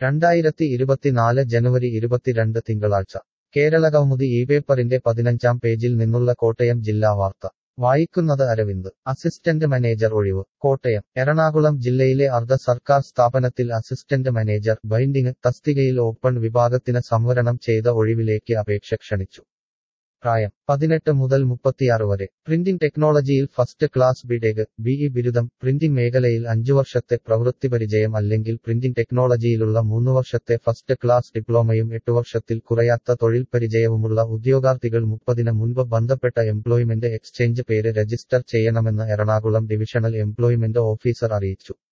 രണ്ടായിരത്തി ഇരുപത്തിനാല് ജനുവരി ഇരുപത്തിരണ്ട് തിങ്കളാഴ്ച കേരള കൗമുദി ഈ പേപ്പറിന്റെ പതിനഞ്ചാം പേജിൽ നിന്നുള്ള കോട്ടയം ജില്ലാ വാർത്ത വായിക്കുന്നത് അരവിന്ദ് അസിസ്റ്റന്റ് മാനേജർ ഒഴിവ് കോട്ടയം എറണാകുളം ജില്ലയിലെ അർദ്ധ സർക്കാർ സ്ഥാപനത്തിൽ അസിസ്റ്റന്റ് മാനേജർ ബൈൻഡിംഗ് തസ്തികയിൽ ഓപ്പൺ വിഭാഗത്തിന് സംവരണം ചെയ്ത ഒഴിവിലേക്ക് അപേക്ഷ ക്ഷണിച്ചു പ്രായം പതിനെട്ട് മുതൽ മുപ്പത്തിയാറ് വരെ പ്രിന്റിംഗ് ടെക്നോളജിയിൽ ഫസ്റ്റ് ക്ലാസ് ബിടെക് ബിഇ ബിരുദം പ്രിന്റിംഗ് മേഖലയിൽ അഞ്ചു വർഷത്തെ പ്രവൃത്തി പരിചയം അല്ലെങ്കിൽ പ്രിന്റിംഗ് ടെക്നോളജിയിലുള്ള മൂന്ന് വർഷത്തെ ഫസ്റ്റ് ക്ലാസ് ഡിപ്ലോമയും എട്ടു വർഷത്തിൽ കുറയാത്ത തൊഴിൽ പരിചയവുമുള്ള ഉദ്യോഗാർത്ഥികൾ മുപ്പതിന് മുൻപ് ബന്ധപ്പെട്ട എംപ്ലോയ്മെന്റ് എക്സ്ചേഞ്ച് പേര് രജിസ്റ്റർ ചെയ്യണമെന്ന് എറണാകുളം ഡിവിഷണൽ എംപ്ലോയ്മെന്റ് ഓഫീസർ അറിയിച്ചു